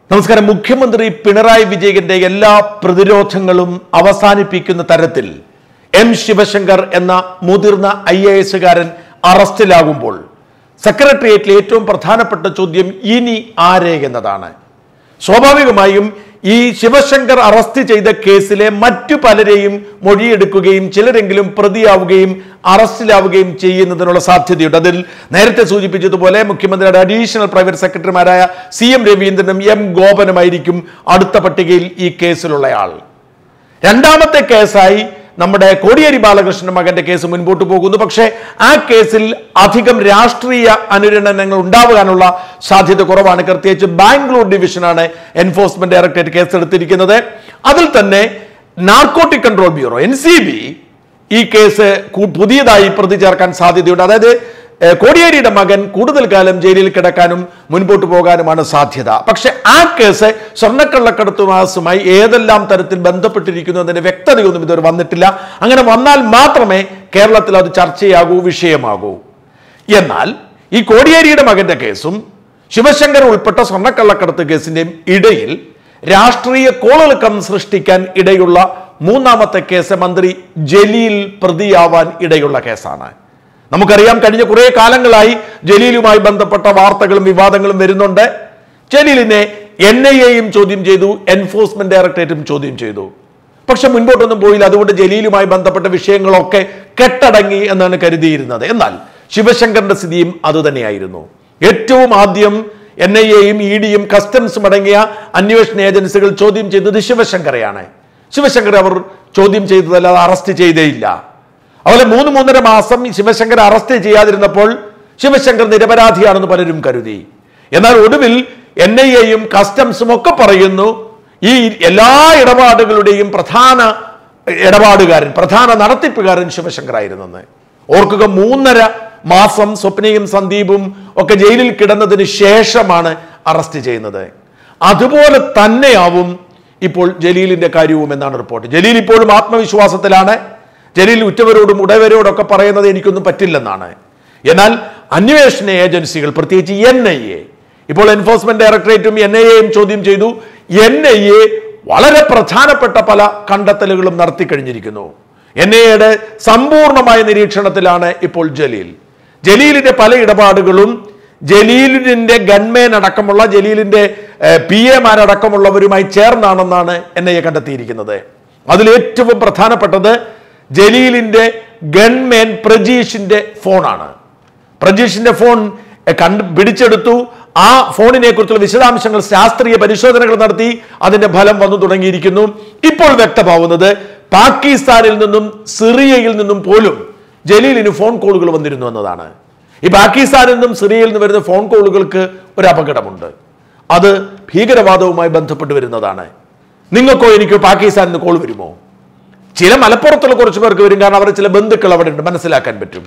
നമസ്കാരം മുഖ്യമന്ത്രി പിണറായി വിജയന്റെ എല്ലാ പ്രതിരോധങ്ങളും അവസാനിപ്പിക്കുന്ന തരത്തിൽ എം ശിവശങ്കർ എന്ന മുതിർന്ന ഐ എ എസുകാരൻ അറസ്റ്റിലാകുമ്പോൾ സെക്രട്ടേറിയറ്റിലെ ഏറ്റവും പ്രധാനപ്പെട്ട ചോദ്യം ഇനി ആരെ എന്നതാണ് സ്വാഭാവികമായും ഈ ശിവശങ്കർ അറസ്റ്റ് ചെയ്ത കേസിലെ മറ്റു പലരെയും മൊഴിയെടുക്കുകയും ചിലരെങ്കിലും പ്രതിയാവുകയും അറസ്റ്റിലാവുകയും ചെയ്യുന്നതിനുള്ള സാധ്യതയുണ്ട് അതിൽ നേരത്തെ സൂചിപ്പിച്ചതുപോലെ മുഖ്യമന്ത്രിയുടെ അഡീഷണൽ പ്രൈവറ്റ് സെക്രട്ടറിമാരായ സി എം രവീന്ദ്രനും എം ഗോപനുമായിരിക്കും അടുത്ത പട്ടികയിൽ ഈ കേസിലുള്ളയാൾ രണ്ടാമത്തെ കേസായി നമ്മുടെ കോടിയേരി ബാലകൃഷ്ണൻ മകന്റെ കേസ് മുൻപോട്ട് പോകുന്നു പക്ഷേ ആ കേസിൽ അധികം രാഷ്ട്രീയ അനുരണനങ്ങൾ ഉണ്ടാകാനുള്ള സാധ്യത കുറവാണ് പ്രത്യേകിച്ച് ബാംഗ്ലൂർ ഡിവിഷനാണ് എൻഫോഴ്സ്മെന്റ് ഡയറക്ടറേറ്റ് കേസെടുത്തിരിക്കുന്നത് അതിൽ തന്നെ narcotic control bureau N C B ഈ കേസ് കു- പുതിയതായി പ്രതി ചേർക്കാൻ സാധ്യതയുണ്ട് അതായത് ഏഹ്, കോടിയേരിയുടെ മകൻ കൂടുതൽ കാലം ജയിലിൽ കിടക്കാനും മുൻപോട്ട് പോകാനുമാണ് സാധ്യത പക്ഷെ ആ കേസ് സ്വർണ്ണക്കള്ളക്കടത്തുമാസുമായി ഏതെല്ലാം തരത്തിൽ ബന്ധപ്പെട്ടിരിക്കുന്നു എന്നതിന്റെ വ്യക്തതയൊന്നും ഇതുവരെ വന്നിട്ടില്ല അങ്ങനെ വന്നാൽ മാത്രമേ കേരളത്തിൽ അത് ചർച്ചയാകൂ വിഷയമാകൂ എന്നാൽ ഈ കോടിയേരിയുടെ മകന്റെ കേസും ശിവശങ്കർ ഉൾപ്പെട്ട സ്വർണ്ണക്കള്ളക്കടത്ത് കേസിന്റെയും ഇടയിൽ രാഷ്ട്രീയ കോളിളക്കം സൃഷ്ടിക്കാൻ ഇടയുള്ള മൂന്നാമത്തെ കേസ് മന്ത്രി ജലീൽ പ്രതിയാവാൻ ഇടയുള്ള കേസാണ് നമുക്കറിയാം കഴിഞ്ഞ കുറെ കാലങ്ങളായി ജലീലുമായി ബന്ധപ്പെട്ട വാർത്തകളും വിവാദങ്ങളും വരുന്നുണ്ട് ജലീലിനെ എൻ ഐ എയും ചോദ്യം ചെയ്തു എൻഫോഴ്സ്മെന്റ് ഡയറക്ടറേറ്റും ചോദ്യം ചെയ്തു പക്ഷെ മുൻപോട്ടൊന്നും പോയില്ല അതുകൊണ്ട് ജലീലുമായി ബന്ധപ്പെട്ട വിഷയങ്ങളൊക്കെ കെട്ടടങ്ങി എന്നാണ് കരുതിയിരുന്നത് എന്നാൽ ശിവശങ്കറിന്റെ സ്ഥിതിയും അതുതന്നെയായിരുന്നു ഏറ്റവും ആദ്യം എൻ ഐ എയും ഇ ഡിയും കസ്റ്റംസും അടങ്ങിയ അന്വേഷണ ഏജൻസികൾ ചോദ്യം ചെയ്തത് ശിവശങ്കരെയാണ് ശിവശങ്കറെ അവർ ചോദ്യം ചെയ്തതല്ലാതെ അറസ്റ്റ് ചെയ്തേയില്ല അതുപോലെ മൂന്ന് മൂന്നര മാസം ഈ ശിവശങ്കർ അറസ്റ്റ് ചെയ്യാതിരുന്നപ്പോൾ ശിവശങ്കർ നിരപരാധിയാണെന്ന് പലരും കരുതി എന്നാൽ ഒടുവിൽ എൻ ഐ എയും കസ്റ്റംസും ഒക്കെ പറയുന്നു ഈ എല്ലാ ഇടപാടുകളുടെയും പ്രധാന ഇടപാടുകാരൻ പ്രധാന നടത്തിപ്പുകാരൻ ശിവശങ്കറായിരുന്നെന്ന് ഓർക്കുക മൂന്നര മാസം സ്വപ്നയും സന്ദീപും ഒക്കെ ജയിലിൽ കിടന്നതിന് ശേഷമാണ് അറസ്റ്റ് ചെയ്യുന്നത് അതുപോലെ തന്നെയാവും ഇപ്പോൾ ജലീലിന്റെ കാര്യവും എന്നാണ് റിപ്പോർട്ട് ജലീൽ ഇപ്പോഴും ആത്മവിശ്വാസത്തിലാണ് ജലീൽ ഉറ്റവരോടും ഉടയവരോടൊക്കെ പറയുന്നത് എനിക്കൊന്നും പറ്റില്ലെന്നാണ് എന്നാൽ അന്വേഷണ ഏജൻസികൾ പ്രത്യേകിച്ച് എൻ ഐ എ ഇപ്പോൾ എൻഫോഴ്സ്മെന്റ് ഡയറക്ടറേറ്റും എൻ ഐ എയും ചോദ്യം ചെയ്തു എൻ ഐ എ വളരെ പ്രധാനപ്പെട്ട പല കണ്ടെത്തലുകളും നടത്തി കഴിഞ്ഞിരിക്കുന്നു എൻ ഐ എയുടെ സമ്പൂർണമായ നിരീക്ഷണത്തിലാണ് ഇപ്പോൾ ജലീൽ ജലീലിന്റെ പല ഇടപാടുകളും ജലീലിന്റെ ഗൺമേൻ അടക്കമുള്ള ജലീലിന്റെ പി എമാരടക്കമുള്ളവരുമായി ചേർന്നാണെന്നാണ് എൻ ഐ എ കണ്ടെത്തിയിരിക്കുന്നത് അതിൽ ഏറ്റവും പ്രധാനപ്പെട്ടത് ജലീലിന്റെ ഗൺമേൻ പ്രജീഷിന്റെ ഫോണാണ് പ്രജീഷിന്റെ ഫോൺ എ, കണ്ട് പിടിച്ചെടുത്തു ആ ഫോണിനെ കുറിച്ചുള്ള വിശദാംശങ്ങൾ ശാസ്ത്രീയ പരിശോധനകൾ നടത്തി അതിന്റെ ഫലം വന്നു തുടങ്ങിയിരിക്കുന്നു ഇപ്പോൾ വ്യക്തമാവുന്നത് പാകിസ്ഥാനിൽ നിന്നും സിറിയയിൽ നിന്നും പോലും ജലീലിന് ഫോൺ കോളുകൾ വന്നിരുന്നു എന്നതാണ് ഈ പാകിസ്ഥാനിൽ നിന്നും സിറിയയിൽ നിന്ന് വരുന്ന ഫോൺ കോളുകൾക്ക് ഒരു അപകടമുണ്ട് അത് ഭീകരവാദവുമായി ബന്ധപ്പെട്ട് വരുന്നതാണ് നിങ്ങൾക്കോ എനിക്കോ പാകിസ്ഥാനിൽ നിന്ന് കോൾ വരുമോ ചില മലപ്പുറത്തുള്ള കുറച്ച് പേർക്ക് വരും കാരണം അവരുടെ ചില ബന്ധുക്കൾ അവിടെ ഉണ്ട് മനസ്സിലാക്കാൻ പറ്റും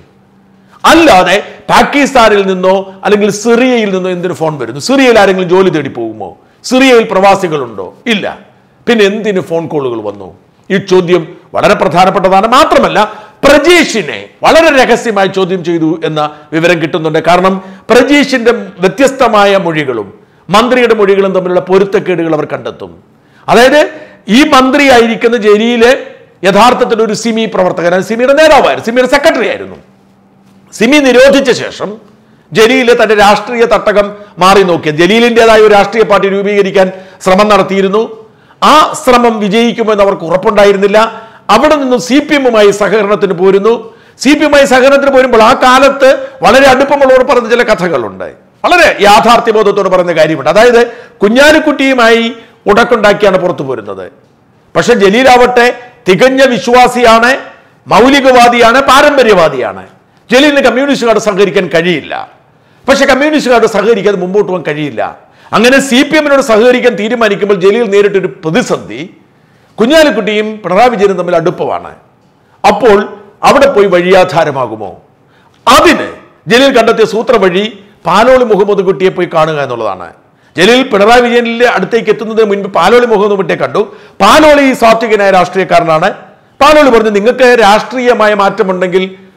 അല്ലാതെ പാകിസ്ഥാനിൽ നിന്നോ അല്ലെങ്കിൽ സിറിയയിൽ നിന്നോ എന്തിനു ഫോൺ വരുന്നു സിറിയയിൽ ആരെങ്കിലും ജോലി തേടി പോകുമോ സിറിയയിൽ പ്രവാസികളുണ്ടോ ഇല്ല പിന്നെ എന്തിന് ഫോൺ കോളുകൾ വന്നു ഈ ചോദ്യം വളരെ പ്രധാനപ്പെട്ടതാണ് മാത്രമല്ല പ്രജീഷിനെ വളരെ രഹസ്യമായി ചോദ്യം ചെയ്തു എന്ന വിവരം കിട്ടുന്നുണ്ട് കാരണം പ്രജീഷിന്റെ വ്യത്യസ്തമായ മൊഴികളും മന്ത്രിയുടെ മൊഴികളും തമ്മിലുള്ള പൊരുത്തക്കേടുകൾ അവർ കണ്ടെത്തും അതായത് ഈ മന്ത്രിയായിരിക്കുന്ന ജലീല് യഥാർത്ഥത്തിൽ ഒരു സിമി പ്രവർത്തകനാണ് സിമിയുടെ നേതാവായിരുന്നു സിമിയുടെ സെക്രട്ടറി ആയിരുന്നു സിമി നിരോധിച്ച ശേഷം ജലീല് തന്റെ രാഷ്ട്രീയ തട്ടകം മാറി നോക്കിയ ജലീലിൻ്റെതായ ഒരു രാഷ്ട്രീയ പാർട്ടി രൂപീകരിക്കാൻ ശ്രമം നടത്തിയിരുന്നു ആ ശ്രമം വിജയിക്കുമെന്ന് അവർക്ക് ഉറപ്പുണ്ടായിരുന്നില്ല അവിടെ നിന്നും സി പി എമ്മുമായി സഹകരണത്തിന് പോരുന്നു സി പി എമ്മുമായി സഹകരണത്തിന് പോരുമ്പോൾ ആ കാലത്ത് വളരെ അടുപ്പമുള്ളവർ പറഞ്ഞ ചില കഥകളുണ്ട് വളരെ യാഥാർത്ഥ്യബോധത്തോട് പറയുന്ന കാര്യമുണ്ട് അതായത് കുഞ്ഞാലിക്കുട്ടിയുമായി ഉടക്കുണ്ടാക്കിയാണ് പുറത്തു പോരുന്നത് പക്ഷെ ജലീലാവട്ടെ തികഞ്ഞ വിശ്വാസിയാണ് മൗലികവാദിയാണ് പാരമ്പര്യവാദിയാണ് ജലീലിന് കമ്മ്യൂണിസ്റ്റുകാരോട് സഹകരിക്കാൻ കഴിയില്ല പക്ഷെ കമ്മ്യൂണിസ്റ്റുകാരോട് സഹകരിക്കാൻ മുമ്പോട്ട് പോകാൻ കഴിയില്ല അങ്ങനെ സി പി എമ്മിനോട് സഹകരിക്കാൻ തീരുമാനിക്കുമ്പോൾ ജലീൽ നേരിട്ടൊരു പ്രതിസന്ധി കുഞ്ഞാലിക്കുട്ടിയും പിണറായി വിജയനും തമ്മിൽ അടുപ്പമാണ് അപ്പോൾ അവിടെ പോയി വഴിയാധാരമാകുമോ അതിന് ജലീൽ കണ്ടെത്തിയ സൂത്ര വഴി പാലോളി മുഹമ്മദ് കുട്ടിയെ പോയി കാണുക എന്നുള്ളതാണ് ജലീൽ പിണറായി വിജയനിലെ അടുത്തേക്ക് എത്തുന്നതിന് മുൻപ് പാലോളി മുഹമ്മദ് കുട്ടിയെ കണ്ടു പാലോളി സാത്വികനായ രാഷ്ട്രീയക്കാരനാണ് പാലോളി പറഞ്ഞു നിങ്ങൾക്ക് രാഷ്ട്രീയമായ മാറ്റമുണ്ടെങ്കിൽ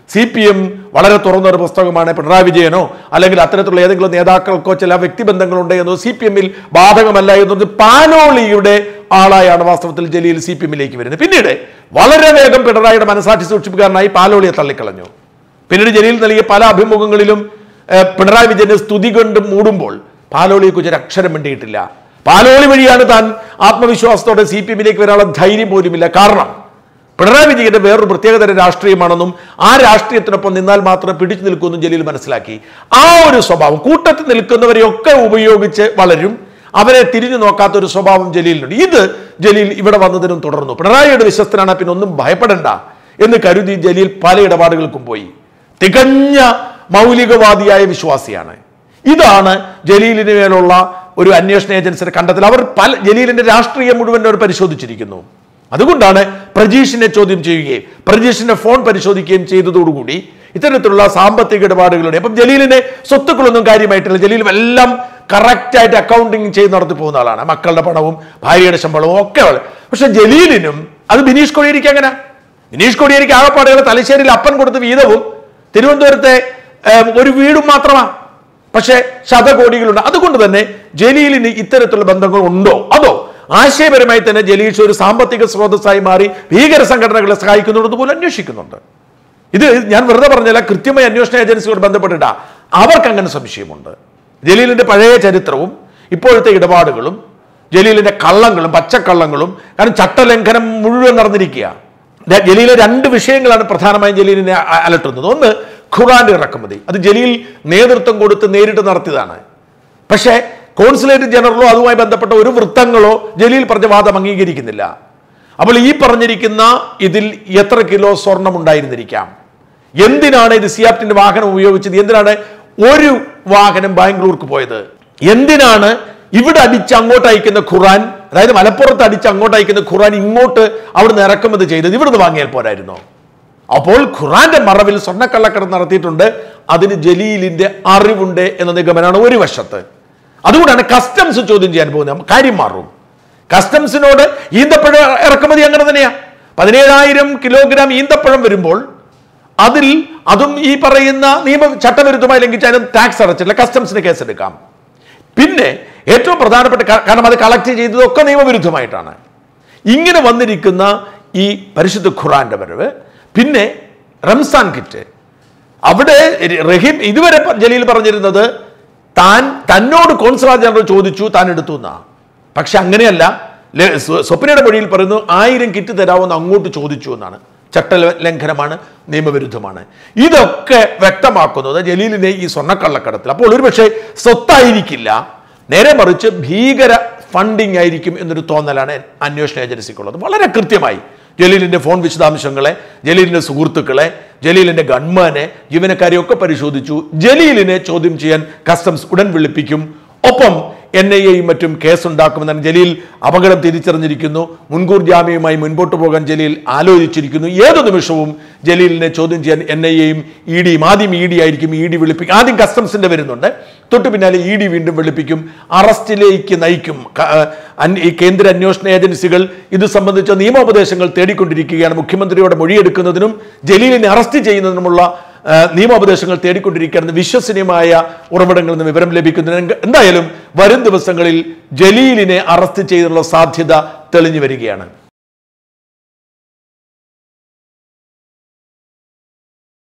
സി പി എം വളരെ തുറന്ന ഒരു പുസ്തകമാണ് പിണറായി വിജയനോ അല്ലെങ്കിൽ അത്തരത്തിലുള്ള ഏതെങ്കിലും നേതാക്കൾക്കോ ചില വ്യക്തിബന്ധങ്ങളുണ്ട് എന്നോ സി പി എമ്മിൽ ബാധകമല്ല എന്നത് പാനോളിയുടെ ആളായാണ് വാസ്തവത്തിൽ ജലീൽ സി പി എമ്മിലേക്ക് വരുന്നത് പിന്നീട് വളരെ വേഗം പിണറായിയുടെ മനസാക്ഷി സൂക്ഷിപ്പുകാരനായി പാലോളിയെ തള്ളിക്കളഞ്ഞു പിന്നീട് ജലീൽ നൽകിയ പല അഭിമുഖങ്ങളിലും ഏഹ്, പിണറായി വിജയന്റെ സ്തുതി കൊണ്ട് മൂടുമ്പോൾ പാലോളിയെക്കുറിച്ച് ഒരു അക്ഷരം മിണ്ടിയിട്ടില്ല പാലോളി വഴിയാണ് താൻ ആത്മവിശ്വാസത്തോടെ സി പി എമ്മിലേക്ക് വരാനുള്ള ധൈര്യം പോലുമില്ല കാരണം പിണറായി വിജയന്റെ വേറൊരു പ്രത്യേകതര രാഷ്ട്രീയമാണെന്നും ആ രാഷ്ട്രീയത്തിനൊപ്പം നിന്നാൽ മാത്രമേ പിടിച്ചു നിൽക്കുമെന്നും ജലീൽ മനസ്സിലാക്കി ആ ഒരു സ്വഭാവം കൂട്ടത്തിൽ നിൽക്കുന്നവരെയൊക്കെ ഉപയോഗിച്ച് വളരും അവരെ തിരിഞ്ഞു നോക്കാത്ത ഒരു സ്വഭാവം ജലീലിനുണ്ട് ഇത് ജലീൽ ഇവിടെ വന്നതിനും തുടർന്നു പിണറായിയുടെ വിശ്വസ്തനാണ് പിന്നെ ഒന്നും ഭയപ്പെടണ്ട എന്ന് കരുതി ജലീൽ പല ഇടപാടുകൾക്കും പോയി തികഞ്ഞ മൗലികവാദിയായ വിശ്വാസിയാണ് ഇതാണ് ജലീലിന് മേലുള്ള ഒരു അന്വേഷണ ഏജൻസിയുടെ കണ്ടെത്തൽ അവർ പല ജലീലിന്റെ രാഷ്ട്രീയം മുഴുവൻ അവർ പരിശോധിച്ചിരിക്കുന്നു അതുകൊണ്ടാണ് പ്രജീഷിനെ ചോദ്യം ചെയ്യുകയും പ്രജീഷിന്റെ ഫോൺ പരിശോധിക്കുകയും ചെയ്തതോടുകൂടി ഇത്തരത്തിലുള്ള സാമ്പത്തിക ഇടപാടുകളുടെ അപ്പം ജലീലിന്റെ സ്വത്തുക്കളൊന്നും കാര്യമായിട്ടില്ല ജലീലും എല്ലാം കറക്റ്റായിട്ട് അക്കൗണ്ടിങ് ചെയ്ത് നടത്തി പോകുന്ന ആളാണ് മക്കളുടെ പണവും ഭാര്യയുടെ ശമ്പളവും ഒക്കെ ഉള്ള- പക്ഷെ ജലീലിനും അത് ബിനീഷ് കൊടിയേരിക്ക് അങ്ങനെ ബിനീഷ് കൊടിയേരിക്ക് ആകപ്പാടുകൾ തലശ്ശേരിയിൽ അപ്പൻ കൊടുത്ത വീതവും തിരുവനന്തപുരത്തെ ഏം, ഒരു വീടും മാത്രമാണ് പക്ഷേ ശതകോടികളുണ്ട് അതുകൊണ്ട് തന്നെ ജലീലിന് ഇത്തരത്തിലുള്ള ബന്ധങ്ങൾ ഉണ്ടോ അതോ ആശയപരമായി തന്നെ ജലീഷ് ഒരു സാമ്പത്തിക സ്രോതസ്സായി മാറി ഭീകര സംഘടനകളെ സഹായിക്കുന്നുണ്ടെന്ന് പോലും അന്വേഷിക്കുന്നുണ്ട് ഇത് ഞാൻ വെറുതെ പറഞ്ഞല്ല കൃത്യമായി അന്വേഷണ ഏജൻസിയോട് ബന്ധപ്പെട്ടിട്ടാ അവർക്ക് അങ്ങനെ സംശയമുണ്ട് ജലീലിന്റെ പഴയ ചരിത്രവും ഇപ്പോഴത്തെ ഇടപാടുകളും ജലീലിന്റെ കള്ളങ്ങളും പച്ചക്കള്ളങ്ങളും കാരണം ചട്ടലംഘനം മുഴുവൻ നടന്നിരിക്കുക ദ- ജലീലെ രണ്ട് വിഷയങ്ങളാണ് പ്രധാനമായും ജലീലിനെ അ- അലട്ടുന്നത് ഒന്ന് ഖുറാന്റെ ഇറക്കുമതി അത് ജലീൽ നേതൃത്വം കൊടുത്ത് നേരിട്ട് നടത്തിയതാണ് പക്ഷേ കോൺസുലേറ്റ് ജനറലോ അതുമായി ബന്ധപ്പെട്ട ഒരു വൃത്തങ്ങളോ ജലീൽ പറഞ്ഞ വാദം അംഗീകരിക്കുന്നില്ല അപ്പോൾ ഈ പറഞ്ഞിരിക്കുന്ന ഇതിൽ എത്ര കിലോ സ്വർണം ഉണ്ടായിരുന്നിരിക്കാം എന്തിനാണ് ഇത് സിയാപ്റ്റിന്റെ വാഹനം ഉപയോഗിച്ചത് എന്തിനാണ് ഒരു വാഹനം ബാംഗ്ലൂർക്ക് പോയത് എന്തിനാണ് ഇവിടെ അടിച്ച് അങ്ങോട്ട് അയക്കുന്ന ഖുറാൻ അതായത് മലപ്പുറത്ത് അടിച്ച് അങ്ങോട്ട് അയക്കുന്ന ഖുറാൻ ഇങ്ങോട്ട് അവിടുന്ന് ഇറക്കുമതി ചെയ്തത് ഇവിടുന്ന് വാങ്ങിയാൽ പോരായിരുന്നോ അപ്പോൾ ഖുറാന്റെ മറവിൽ സ്വർണ്ണക്കള്ളക്കടത്ത് നടത്തിയിട്ടുണ്ട് അതിന് ജലീലിന്റെ അറിവുണ്ട് എന്ന നിഗമനമാണ് ഒരു വശത്ത് അതുകൊണ്ടാണ് കസ്റ്റംസ് ചോദ്യം ചെയ്യാൻ പോകുന്നത് കാര്യം മാറും കസ്റ്റംസിനോട് ഈന്തപ്പഴം ഇറക്കുമതി അങ്ങനെ തന്നെയാ പതിനേഴായിരം കിലോഗ്രാം ഈന്തപ്പഴം വരുമ്പോൾ അതിൽ അതും ഈ പറയുന്ന നിയമ ചട്ടവിരുദ്ധമായി ലംഘിച്ച് അതിന് ടാക്സ് അടച്ചില്ല കസ്റ്റംസിന് കേസെടുക്കാം പിന്നെ ഏറ്റവും പ്രധാനപ്പെട്ട ക- കാരണം അത് കളക്ട് ചെയ്തതൊക്കെ നിയമവിരുദ്ധമായിട്ടാണ് ഇങ്ങനെ വന്നിരിക്കുന്ന ഈ പരിശുദ്ധ ഖുറാന്റെ വരവ് പിന്നെ റംസാൻ കിറ്റ് അവിടെ റഹീം ഇതുവരെ പ- ജലീൽ പറഞ്ഞിരുന്നത് താൻ തന്നോട് കോൺസുലാർ ജനറൽ ചോദിച്ചു താൻ എടുത്തു എന്നാ പക്ഷെ അങ്ങനെയല്ല ലെ- സ്വ- സ്വപ്നയുടെ മൊഴിയിൽ പറയുന്നു ആയിരം കിറ്റ് തരാമെന്ന് അങ്ങോട്ട് ചോദിച്ചു എന്നാണ് ചട്ട ലംഘനമാണ് നിയമവിരുദ്ധമാണ് ഇതൊക്കെ വ്യക്തമാക്കുന്നത് ജലീലിനെ ഈ സ്വർണ്ണക്കള്ളക്കടത്തിൽ അപ്പോൾ ഒരുപക്ഷെ സ്വത്തായിരിക്കില്ല നേരെ മറിച്ച് ഭീകര ഫണ്ടിങ് ആയിരിക്കും എന്നൊരു തോന്നലാണ് അന്വേഷണ ഏജൻസിക്കുള്ളത് വളരെ കൃത്യമായി ജലീലിന്റെ ഫോൺ വിശദാംശങ്ങളെ ജലീലിന്റെ സുഹൃത്തുക്കളെ ജലീലിന്റെ ഗൺമാനെ ജീവനക്കാരെ ഒക്കെ പരിശോധിച്ചു ജലീലിനെ ചോദ്യം ചെയ്യാൻ കസ്റ്റംസ് ഉടൻ വിളിപ്പിക്കും ഒപ്പം എൻ ഐ എയും മറ്റും കേസുണ്ടാക്കുമെന്നാണ് ജലീൽ അപകടം തിരിച്ചറിഞ്ഞിരിക്കുന്നു മുൻകൂർ ജാമ്യവുമായി മുൻപോട്ട് പോകാൻ ജലീൽ ആലോചിച്ചിരിക്കുന്നു ഏതു നിമിഷവും ജലീലിനെ ചോദ്യം ചെയ്യാൻ എൻ ഐ എയും ഇ ഡിയും ആദ്യം ഇ ഡി ആയിരിക്കും ഇ ഡി വിളിപ്പിക്കും ആദ്യം കസ്റ്റംസിന്റെ വരുന്നുണ്ട് തൊട്ട് പിന്നാലെ ഇ ഡി വീണ്ടും വിളിപ്പിക്കും അറസ്റ്റിലേക്ക് നയിക്കും ക- ആ, അൻ- ഈ കേന്ദ്ര അന്വേഷണ ഏജൻസികൾ ഇത് സംബന്ധിച്ച നിയമോപദേശങ്ങൾ തേടിക്കൊണ്ടിരിക്കുകയാണ് മുഖ്യമന്ത്രിയുടെ മൊഴിയെടുക്കുന്നതിനും ജലീലിനെ അറസ്റ്റ് ചെയ്യുന്നതിനുമുള്ള ആ, നിയമോപദേശങ്ങൾ തേടിക്കൊണ്ടിരിക്കുകയാണെന്ന് വിശ്വസനീയമായ ഉറവിടങ്ങളിൽ നിന്ന് വിവരം ലഭിക്കുന്നതിന് എന്തായാലും വരും ദിവസങ്ങളിൽ ജലീലിനെ അറസ്റ്റ് ചെയ്തുള്ള സാധ്യത തെളിഞ്ഞു വരികയാണ്